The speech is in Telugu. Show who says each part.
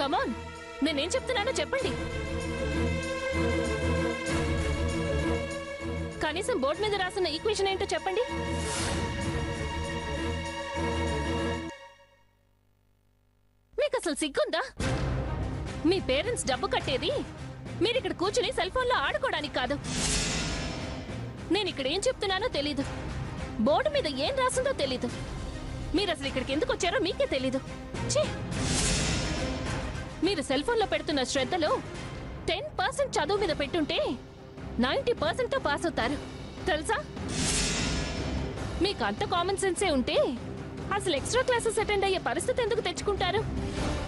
Speaker 1: కమాన్ నేనేం చెప్తున్నానో చెప్పండి కనీసం బోర్డు మీద రాసిన ఈక్వేషన్ ఏంటో చెప్పండి మీకు అసలు సిగ్గుందా మీ పేరెంట్స్ డబ్బు కట్టేది మీరు ఇక్కడ కూర్చుని సెల్ ఫోన్లో ఆడుకోవడానికి కాదు నేను ఇక్కడ ఏం చెప్తున్నానో తెలీదు బోర్డు మీద ఏం రాసిందో తెలీదు మీరు అసలు ఇక్కడికి ఎందుకు వచ్చారో మీకే తెలీదు ఛీ! మీరు సెల్ ఫోన్లో పెడుతున్న శ్రద్ధలో టెన్ పర్సెంట్ చదువు మీద పెట్టుంటే నైంటీ పర్సెంట్ తో పాస్ అవుతారు తెలుసా మీకు అంత కామన్ సెన్సే ఉంటే అసలు ఎక్స్ట్రా క్లాసెస్ అటెండ్ అయ్యే పరిస్థితి ఎందుకు తెచ్చుకుంటారు